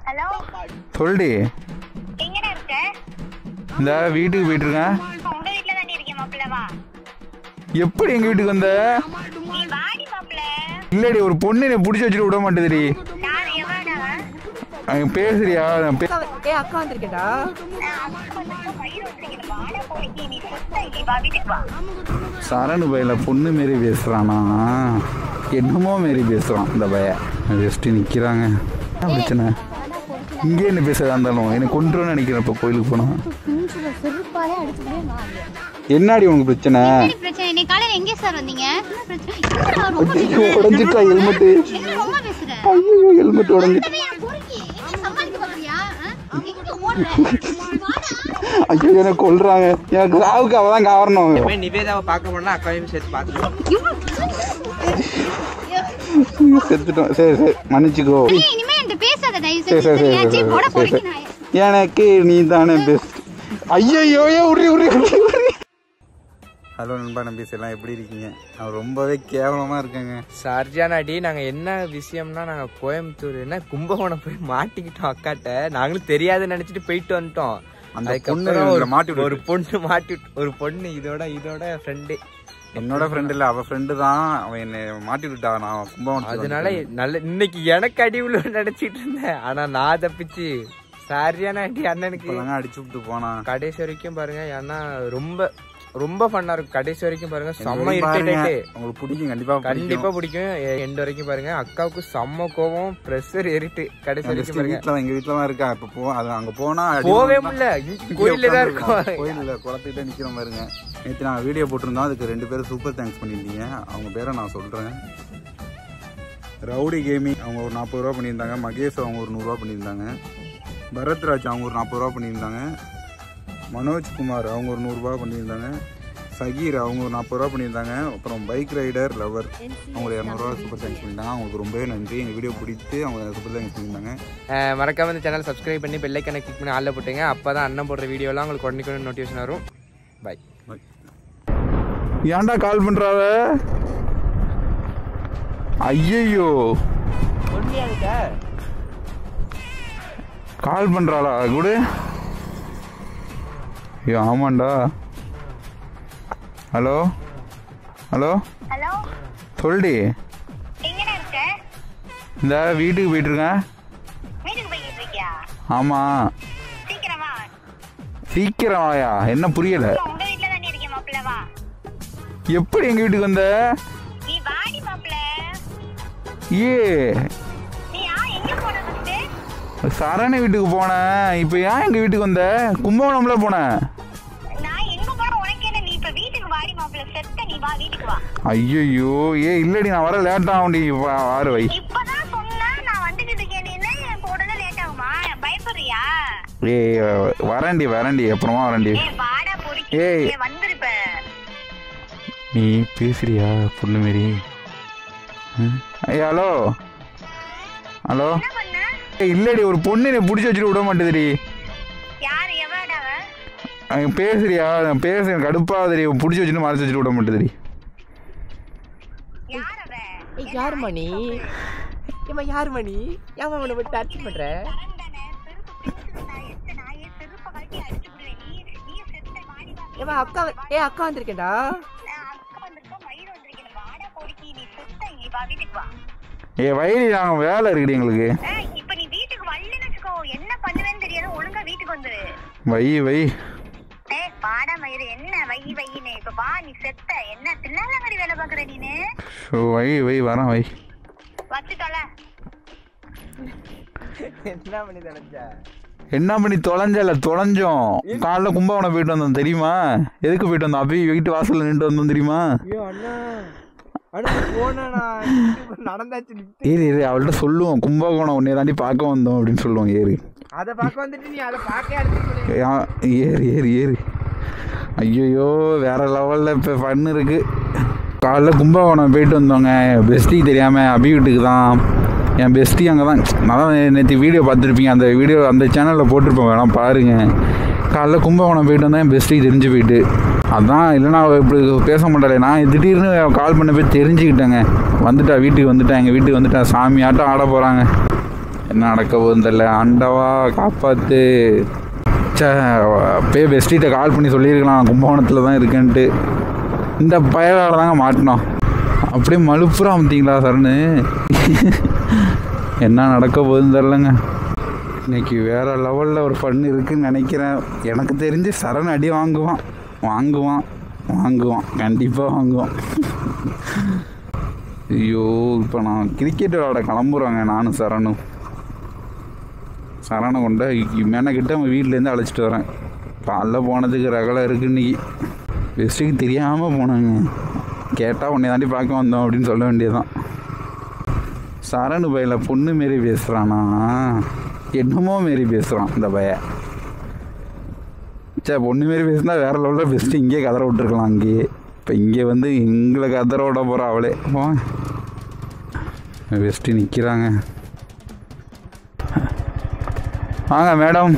Hello சொல்டி எங்கடா இருக்க இந்த வீட்டுக்கு போயிட்டு இருக்கேன் உங்க வீட்ல தானே இருக்கேன் மாப்பிள்ள வா எப்படி எங்க வீட்டுக்கு வந்த நீ வாடி மாப்பிள்ள இல்லடி ஒரு பொண்ணு என்னை பிடிச்சி வச்சுட்டு விட மாட்டேதுடி யார் எவடா அங்க பேசுறியா நான் பே- ஏ அக்கா வந்திருக்கேன்டா வயிறு வச்சிருக்கேன் வாடா போய் நீ சுத்த நீ வா வீட்டுக்கு வா சரணு பையில பொண்ணு மாரி பேசுறானா என்னமோ மாரி பேசுறான் இந்த பைய ஜஸ்ட்டு நிக்கிறாங்க என்ன பிரச்சனை இங்கே என்ன பேசுறதா இருந்தாலும் எனக்கு கொண்டுருன்னு நினைக்கிறேன் இப்போ கோயிலுக்கு போனா செருப்பாலே அடிச்சுட்டே வாங்க என்னடி உனக்கு பிரச்சனை பிரச்சனை இன்னைக்கு காலையில எங்கே சார் வந்தீங்க என்ன பிரச்சனை என்னடா ரொம்ப ஐயோ, உடைஞ்சிட்டா ஹெல்மெட்டு என்ன ரொம்ப பேசுற ஐயோ ஹெல்மெட் உடஞ்சிட்டு உடனே என் பொறுக்கி நீ சமாளிக்க பாக்குறியா ஆ? எங்க ஓடுற வாடா ஐயோ எனக்கு கொல்றாங்க எனக்கு சாவுக்கு அவ தான் காரணம் இனிமே நிவேதாவை பார்க்க போனா அக்காவையும் சேர்த்து பார்த்துக்கலாம் செத்துட்டோம் சரி சரி மன்னிச்சுக்கோ ஏய், இனிமே என்கிட்ட பேசாத தயவு சரி செஞ்சு சரி சரி சரியா? சரி சீ, போட சரி பொறுக்கி சரி நாயே. எனக்கு நீ தானே பெஸ்ட் ஐயோ உரி உரி உரி உரி ஹலோ நண்பா நம்பிஸ் எல்லாம் எப்படி இருக்கீங்க நான் ரொம்பவே கேவலமா இருக்கேங்க சர்ஜானாடி நாங்க என்ன விஷயம்னா நாங்க கோயம்புத்தூர் என்ன கும்பகோணம் போய் மாட்டிக்கிட்டோம் அக்காட்ட நாங்களும் தெரியாதுன்னு நினைச்சிட்டு போயிட்டு வந்துட்டோம் அந்த அதுக்கப்புறம் பொண்ணு ஒரு எங்களை மாட்டி விட்டுட்டு. ஒரு பொண்ணு மாட்டி விட்டு- ஒரு பொண்ணு இதோட இதோட ஃப்ரெண்டு என்னோட ஃப்ரெண்ட் இல்ல அவ ஃப்ரெண்டு தான் அவன் என்னை மாட்டி விட்டா நான் கும்பகோணம் அதனால நல்ல இன்னைக்கு எனக்கு அடி உள்ள நினைச்சிட்டு இருந்தேன் ஆனா நான் தப்பிச்சு சரியான அடி அண்ணனுக்கு இப்பதாங்க அடிச்சு விட்டு போனா கடைசி வரைக்கும் பாருங்க ஏன்னா ரொம்ப ரொம்ப ஃபன்னா இருக்கும் கடைசி வரைக்கும் பாருங்க செம்ம பாருங்க. இரிட்டேட் உங்களுக்கு பிடிக்கும் கண்டிப்பா கண்டிப்பா பிடிக்கும் எண்டு வரைக்கும் பாருங்க அக்காவுக்கு செம்ம கோவம் ப்ரெஷர் ஏறிட்டு கடைசி வரைக்கும் பாருங்க வீட்டுல எங்க வீட்டுல தான் இருக்கா இப்ப போ அது அங்க போனா அடி போவே விழுந்தா- முடியல இங்கே கோயில்ல தான் உட்கார்ந்திருக்கோம். இருக்கும் கோயில்ல குளத்துக்கிட்ட நிக்கிறோம் பாருங்க நேற்று நான் வீடியோ போட்டிருந்தோம் அதுக்கு ரெண்டு பேரும் சூப்பர் தேங்க்ஸ் பண்ணியிருந்தீங்க அவங்க பேரை நான் சொல்றேன் ரவுடி கேமிங் அவங்க ஒரு நாற்பது ரூபா பண்ணியிருந்தாங்க மகேஷ் அவங்க ஒரு நூறுரூவா பண்ணியிருந்தாங்க பரத்ராஜ் அவங்க ஒரு நாற்பது ரூபா பண்ணியிருந்தாங்க மனோஜ் குமார் அவங்க ஒரு நூறுரூவா பண்ணியிருந்தாங்க சகீர் அவங்க ஒரு நாற்பது ரூபா பண்ணியிருந்தாங்க அப்புறம் பைக் ரைடர் லவர் அவங்க ஒரு இரநூறுவா சூப்பர் தேங்க்ஸ் பண்ணியிருந்தாங்க அவங்களுக்கு ரொம்பவே நன்றி எங்கள் வீடியோ பிடித்து அவங்க சூப்பர் தேங்க்ஸ் பண்ணியிருந்தாங்க அஹ் மறக்காம இந்த சேனல் சப்ஸ்கிரைப் பண்ணி பெல் ஐக்கனை கிளிக் பண்ணி ஆல்ல போட்டுங்க அப்பதான் அண்ணன் போடுற வீடியோலாம் உங்களுக்கு உடனே நோட்டிஃபிகேஷன் வரும் பை ஏன்டா கால் பண்றாவ ஐயையோ கால் பண்றாளா குடு ஐயோ ஆமாண்டா ஹலோ ஹலோ ஹலோ சொல்டி எங்கடா இருக்க இந்த வீட்டுக்கு போயிட்டு இருக்கேன் வீட்டுக்கு போய்கிட்டு இருக்கியா ஆமா சீக்கிரம் வா சீக்கிரம் வாயா என்ன புரியல உங்க வீட்ல தானே இருக்கேன் மாப்பிள்ள வா எப்படி எங்க வீட்டுக்கு வந்த நீ வாடி மாப்பிள்ள ஏ நீ யா எங்க போன ஃபர்ஸ்ட் சரண வீட்டுக்கு போனேன் இப்போ ஏன் எங்க வீட்டுக்கு வந்த கும்பகோணம்ல போனேன் நான் எங்க போன உனக்கு என்ன நீ இப்ப வீட்டுக்கு வாடி மாப்பிள்ள செத்த நீ வா வீட்டுக்கு வா ஐயோ ஏ இல்லடி நான் வர லேட் ஆகும்டி வா- வாரு வை இப்பதான் சொன்னா நான் வந்துட்டு இருக்கேன் நீ என்ன எனக்கு உடனே லேட் ஆகுமா பயப்படுறியா ஏ வரேன்டி வரேன்டி அப்புறமா வரேன்டி ஏ வாடா பொறுக்கி ஏய். ஏய், வந்துருப்ப நீ பேசுறியா பொண்ணு மாரி ம்? ஏய் ஹலோ ஹலோ என்ன பண்ண ஏய் இல்லடி ஒரு பொண்ணு என்னை பிடிச்சி வச்சுட்டு விட மாட்டேதுடி யாரு எவடாவ அங்க பேசுறியா நான் பேசுறேன் கடுப்பாதடி பிடிச்சி வச்சுட்டு மறைச்சு வச்சுட்டு விட மாட்டேதுடி யார் அவ ஏய் யார் மணி ஏமா யார் மணி ஏமா அவனை போய் டச் பண்ற தரந்தானே செருப்பு பிச்சு நான் எத்த நான் என் செருப்பை கழட்டி அடிச்சு விடுவேன் நீ நீ செத்த வாடி வா ஏமா அக்கா ஏ அக்கா வந்திருக்கேன்டா நான் அக்கா வந்திருக்கோம் மயிர் வந்திருக்கேன் வாடா பொறுக்கி நீ செத்த நீ வா வீட்டுக்கு வா ஏ வயலி நாங்கள் வேலை இருக்குடி எங்களுக்கு ஏய், இப்ப நீ வீட்டுக்கு வரலன்னு வச்சுக்கோ என்ன பண்ணுவேன்னு தெரியாது ஒழுங்கா வீட்டுக்கு வந்துரு வை வை ஏய் பாடா மயிறு என்ன வை வைன்னு இப்ப வா நீ செத்த என்ன தில்லாலங்கடி வேலை பாக்குற நீனு ஸோ வை வை வரேன் வை வச்சு தொலை என்ன பண்ணி நினைச்ச என்ன பண்ணி தொலைஞ்சல தொலைஞ்சோம் காலைல கும்பகோணம் போயிட்டு வந்தோம் தெரியுமா எதுக்கு போயிட்டு வந்தோம் அப்படி வீட்டு வாசல்ல நின்று வந்தோம் தெரியுமா ஐயோ அண்ணா அண்ணா போனா நடந்தாச்சு ஏறு ஏறு அவள்கிட்ட சொல்லுவோம் கும்பகோணம் உன்னை தாண்டி பார்க்க வந்தோம் அப்படின்னு சொல்லுவோம் ஏறு அதை பார்க்க வந்துட்டு நீ அதை பார்க்க எடுத்து ஏ- ஏறு ஏறு ஏறு ஐயோ வேற லெவலில் இப்போ ஃபன் இருக்கு காலைல கும்பகோணம் போயிட்டு வந்தோங்க பெஸ்டி தெரியாமல் அபி வீட்டுக்கு தான் என் பெஸ்டி அங்கே தான் நான் தான் நேற்று வீடியோ பார்த்துருப்பீங்க அந்த வீடியோ அந்த சேனலில் போட்டிருப்பேன் வேணாம் பாருங்கள் காலைல கும்பகோணம் போயிட்டு வந்தேன் என் பெஸ்டி தெரிஞ்சு போயிட்டு அதான் இல்லைனா அவ இப்படி பேச மாட்டாளே நான் திடீர்னு கால் பண்ண போய் தெரிஞ்சுக்கிட்டேங்க வந்துட்டா வீட்டுக்கு வந்துட்டேன் எங்கள் வீட்டுக்கு வந்துட்டா சாமி ஆட்டம் ஆட போகிறாங்க என்ன நடக்க போகுதுன்னு தெரியல ஆண்டவா காப்பாத்து சே அப்பயே பெஸ்ட்டிகிட்ட கால் பண்ணி சொல்லியிருக்கலாம் கும்பகோணத்தில் தான் இருக்கேன்ட்டு இந்த பயலால் தாங்க மாட்டினோம் அப்படியே மலுப்புறம் அமுத்திங்களா சரணு என்ன நடக்க போகுதுன்னு தெரிலங்க இன்னைக்கு வேற லெவலில் ஒரு ஃபன் இருக்குன்னு நினைக்கிறேன் எனக்கு தெரிஞ்சு சரண் அடி வாங்குவான் வாங்குவான் வாங்குவான் கண்டிப்பாக வாங்குவான் ஐயோ இப்போ நான் கிரிக்கெட் விளாட கிளம்புறோங்க நானும் சரணும் சரணை கொண்ட மெனக்கிட்ட அவன் வீட்டிலேருந்து அழைச்சிட்டு வரேன் காலைல போனதுக்கு ரகலை இருக்கு இன்னைக்கு பெஸ்ட்டுக்கு தெரியாமல் போனாங்க கேட்டால் உன்னை தாண்டி பார்க்க வந்தோம் அப்படின்னு சொல்ல வேண்டியதுதான் சரணு பையில பொண்ணு மாரி பேசுகிறானா என்னமோ மாரி பேசுகிறான் இந்த பைய சே பொண்ணு மாரி பேசுனா வேற லெவலில் பெஸ்ட்டு இங்கேயே கதற விட்டுருக்கலாம் அங்கேயே இப்போ இங்கே வந்து எங்களை கதற விட போகிறா அவளே போ பெஸ்ட்டு நிற்கிறாங்க வாங்க மேடம்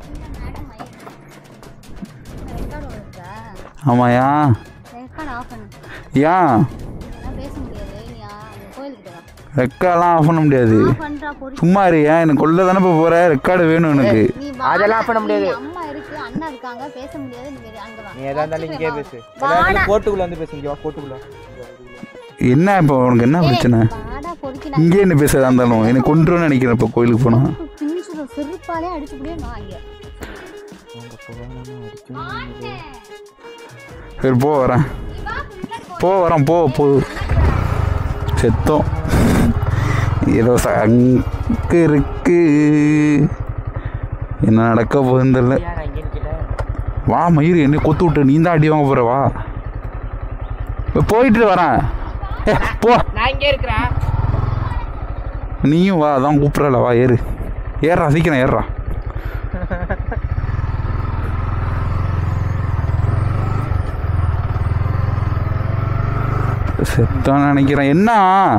ஆமாயா ரெக்கார்ட் ஆஃப் பண்ணு ஏன் நான் பேச முடியாது நீ அந்த கோயிலுக்கிட்ட வா ரெக்கார்ட்லாம் ஆஃப் பண்ண முடியாது ஆஃப் பண்றா பொறுக்கி சும்மா இரு ஏன் எனக்கு கொள்ள தானே இப்போ போகிற ரெக்கார்டு வேணும் எனக்கு நீ வா அதெல்லாம் பண்ண முடியாது. நீ அம்மா இருக்கு அண்ணா இருக்காங்க பேச முடியாது நீ வெளிய- அங்க வா நீ எதா இருந்தாலும் இங்கே பேசு வாடா. கோட்டுக்குள்ள வந்து பேசு இங்கே வா கோட்டுக்குள்ள என்ன இப்போ உனக்கு என்ன பிரச்சனை வாடா பொறுக்கி நான் இங்கே என்ன பேசுறதா இருந்தாலும் எனக்கு கொண்டுருன்னு நினைக்கிறேன் இப்போ கோயிலுக்கு போனால் பிஞ்சுற செருப்பாலே அடிச்சு முடியே நான் இங்க சரி போ வரேன் போ வரேன் போ போ செத்தோம் ஏதோ சங்கு இருக்கு என்ன நடக்க போகுதுன்னு தெரியல யார் அங்கே நிற்கல வா மயூர் என்ன கொத்து விட்டு நீ தான் அடி வாங்க போற வா இப்ப போயிட்டு வரேன் ஏ போ நான் இங்கே இருக்கிறேன் நீயும் வா அதான் கூப்பிட்றல வா ஏறு ஏறுறா சீக்கிரம் ஏறுறா செத்தான் நினைக்கிறேன் என்ன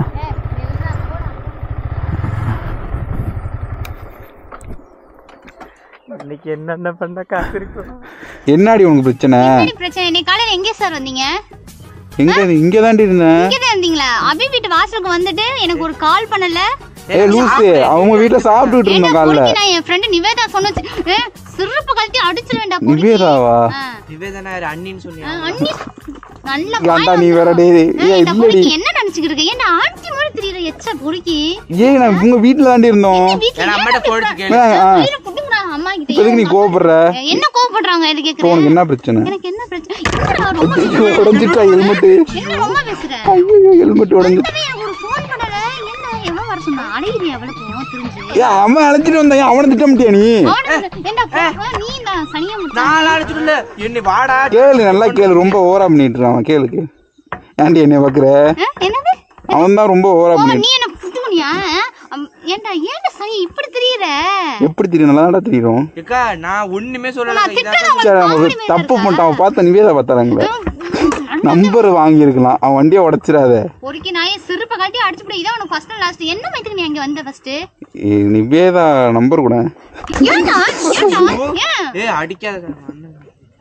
இன்னைக்கு என்னென்ன பண்ண காசு இருக்கும் என்னடி உனக்கு பிரச்சனை என்னடி பிரச்சனை இன்னைக்கு காலையில எங்கே சார் வந்தீங்க எங்க இங்கே தாண்டி இருந்தேன் இங்கே தான் இருந்தீங்களா அபி வீட்டு வாசலுக்கு வந்துட்டு எனக்கு ஒரு கால் பண்ணல ஏ லூசு அவங்க வீட்டில் சாப்பிட்டுட்டு ஏன்டா இருந்தோம் காலைல பொறுக்கி நான் என் ஃப்ரெண்டு நிவேதா சொன்னச்சு ஏ, சிறுப்பு கழட்டி அடிச்சிட வேண்டாம் பொறுக்கி. நிவேதாவா ஆ. நிவேதனா யாரு அண்ணின்னு ஆ, சொன்னியா அண்ணி நல்ல ஏன்டா நீ வேற டேய் ஆ, ஏ இந்த இல்லடி பொறுக்கி என்ன நினைச்சுக்கிட்டு இருக்க ஏன்டா ஆண்டி மாதிரி தெரியல எச்ச பொறுக்கி ஏய் நான் உங்க வீட்டில் தாண்டி இருந்தோம் வீட்டுல ஏன்னா அம்மாட்ட கோடிச்சு கேளு ஆ, ஆ. கீழே குடுங்கடா அம்மா கிட்ட இப்ப எதுக்கு நீ கோவப்படுற என்ன கோவப்படுறாங்க இது இப்போ கேக்குறேன் உனக்கு என்ன பிரச்சனை எனக்கு என்ன பிரச்சனை என்னடா ரொம்ப பேசுற? உடஞ்சிட்டா ஹெல்மெட்டு என்ன ரொம்ப பேசுற ஐயோ ஹெல்மெட் உடஞ்சி இப்பவே எனக்கு ஒரு ஃபோன் பண்ணல என்ன எவ்வளவு வர சொன்னா அழகிரி அவளுக்கும் தெரிஞ்சு ஏ அவன் அழைச்சிட்டு வந்தான் அவனை திட்டமிட்டியா நீ அவனுக்கு என்ன phone? நீ தான் சனியா முட்டா நான் அழைச்சிட்டு என்ன வாடா கேளு நல்லா கேளு ரொம்ப ஓவரா பண்ணிட்டு இருக்கான் அவன் கேளு கேளு ஏன்டி என்னைய பாக்குற என்னது அவன் தான் ரொம்ப ஓவரா ஓ பண்ணிட்டு நீ என்ன புத்துமணியா ஏன்டா ஏன்டா சனி இப்படி தெரியற எப்படி தெரியும் நல்லா தெரியும் ஏக்கா நான் ஒண்ணுமே சொல்லல நான் இதான் திட்டுறேன் சரி அவன் தப்பு பண்ணிட்டான் அவன் பார்த்த நிவேதா பார்த்தாங்களே நம்பர் வாங்கியிருக்கலாம் அவன் வண்டியை உடைச்சிடாத ஒருக்கி நாயே சிறுப்பை காட்டி அடிச்சு போடு இதான் உனக்கு ஃபர்ஸ்ட் லாஸ்ட் என்ன மைத்துக்கு நீ அங்க வந்த ஃபர்ஸ்ட் ஏ, நிவேதா நம்பர் கூட ஏன்டா ஏன்டா ஏன் ஏய் அடிக்காத அண்ணன்.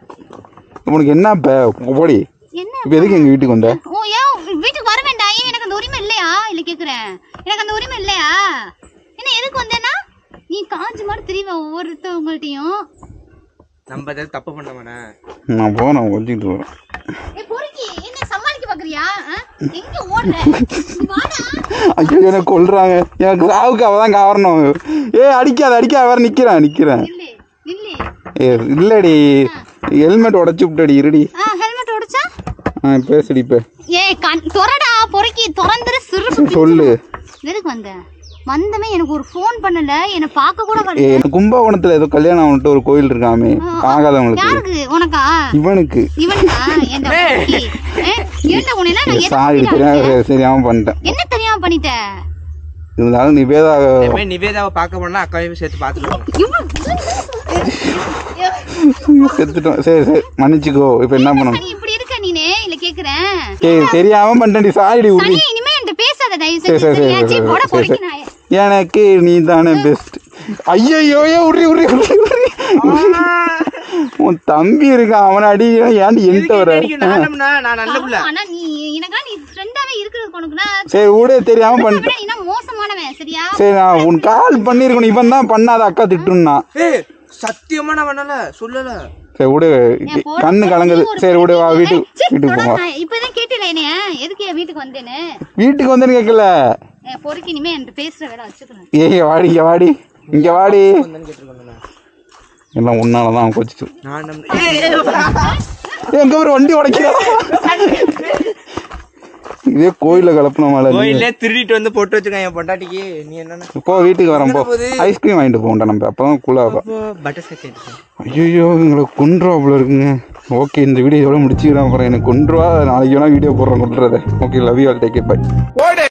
உனக்கு என்ன இப்ப போடி என்ன இப்ப எதுக்கு எங்க வீட்டுக்கு வந்த ஓ ஏன் வீட்டுக்கு வர வேண்டாம் ஏன் எனக்கு அந்த உரிமை இல்லையா இல்ல கேக்குறேன் எனக்கு அந்த உரிமை இல்லையா என்ன எதுக்கு வந்தேன்னா நீ காஞ்சு மாதிரி தெரியவ ஒவ்வொருத்தவங்கள்ட்டையும் நம்ம ஏதாவது தப்பு பண்ண வேணாம் நான் போனேன் கொஞ்சிட்டு வரேன் ஏ பொறுக்கி என்ன சமாளிக்க பாக்குறியா ஆ? எங்க ஓடுற நீ வாடா ஐயோ எனக்கு கொல்றாங்க எனக்கு சாவுக்கு அவ தான் காரணம் ஏ அடிக்காத அடிக்காத வேற நிக்கிறேன் நிக்கிறேன் நில்லு நில்லு ஏ இல்லடி ஹெல்மெட் உடச்சு விட்டடி இருடி ஆ ஹெல்மெட் உடைச்சா ஆ பேசுடி இப்ப ஏ கண் தொறடா பொறுக்கி திறந்துரு சிறு சரி, சொல்லு எதுக்கு வந்த வந்தமே எனக்கு ஒரு ஃபோன் பண்ணல என்ன பார்க்க கூட ஏ வரல கும்பகோணத்துல ஏதோ கல்யாணம் வந்துட்டு ஒரு கோயில் இருக்காமே ஆகாதவங்களுக்கு யாருக்கு உனக்கா இவனுக்கு இவனுக்கா ஏன்டா பொறுக்கி? ஏ, ஏன்டா உன்னை எல்லாம் நான் எதுக்கு சாரி விட தெரியாம அடிச்சேன்? தெரியாம பண்ணிட்டேன் என்ன தெரியாம பண்ணிட்ட இருந்தாலும் நிவேதா இனிமே நிவேதாவை பார்க்க போனா அக்காவையும் சேர்த்து பார்த்துக்கணும் செத்துட்டோம் சரி சரி மன்னிச்சுக்கோ இப்ப என்ன பண்ணணும் நீ இப்படி இருக்க நீனே இல்ல கேக்குறேன் சரி தெரியாம பண்ணிட்டேன் சாரிடி உரி சனி இனிமே என்கிட்ட பேசாத தயவு சரி செஞ்சு சரி சரியா? சரி சீ, போட சரி பொறுக்கி சரி நாயே. எனக்கு நீ தானே பெஸ்ட் ஐயோ உரி உரி உரி உரி உன் தம்பி இருக்கான் அவனை அடி ஏன்டி என்கிட்ட வர அடிக்கணும்? நான் நம்பினா, நான் நல்ல பிள்ளை ஆனா நீ எனக்கா நீ ஃப்ரெண்டாவே தெரியாம இருக்கிறது உனக்குன்னா சரி விடு தெரியாம பண்ணிட்டேன் நீனா மோசமானவன் சரியா சரி நான் உன் கால் பண்ணிருக்கணும் இவன் தான் பண்ணாத அக்கா திட்டுன்னா ஏய் சத்தியமா நான் பண்ணல சொல்லல சரி விடு என் போன கண்ணு கலங்குது ஒரு சரி விடு வா ஏய், வீட்டுக்கு சீ, வீட்டுக்கு போங்க தொடாத. இப்பதான் கேட்டல என்னைய எதுக்கு என் வீட்டுக்கு வந்தேன்னு வீட்டுக்கு வந்தேன்னு கேட்கல என் பொறுக்கி இனிமே என்கிட்ட பேசுற வேலை வச்சுக்கணும் ஏய் வாடி இங்க வாடி இங்க வாடி வந்தேன்னு கேட்டிருக்கேன் நான். எல்லாம் உன்னாலதான் கொச்சிச்சு நான் நம்ப- எங்க ஒரு வண்டி உடைக்கிறா இதே கோயில கலப்பின மேல கோயிலே திருடிட்டு வந்து போட்டு வச்சிருக்கேன் என் பொண்டாட்டிக்கு நீ என்னன்னா போ வீட்டுக்கு வரேன் போ ஐஸ்கிரீம் வாங்கிட்டு போகண்டா நம்ம அப்பதான் கூலாக பட்டர் ஸ்காட்ச் ஐயோ எங்களை கொண்டுருவா போல இருக்குங்க ஓகே இந்த வீடியோ இதோட முடிச்சுக்கிறேன் அப்புறம் எனக்கு கொண்டுருவா நாளைக்கு வேணா வீடியோ போடுறேன் கொண்டுறதை okay love you all take it by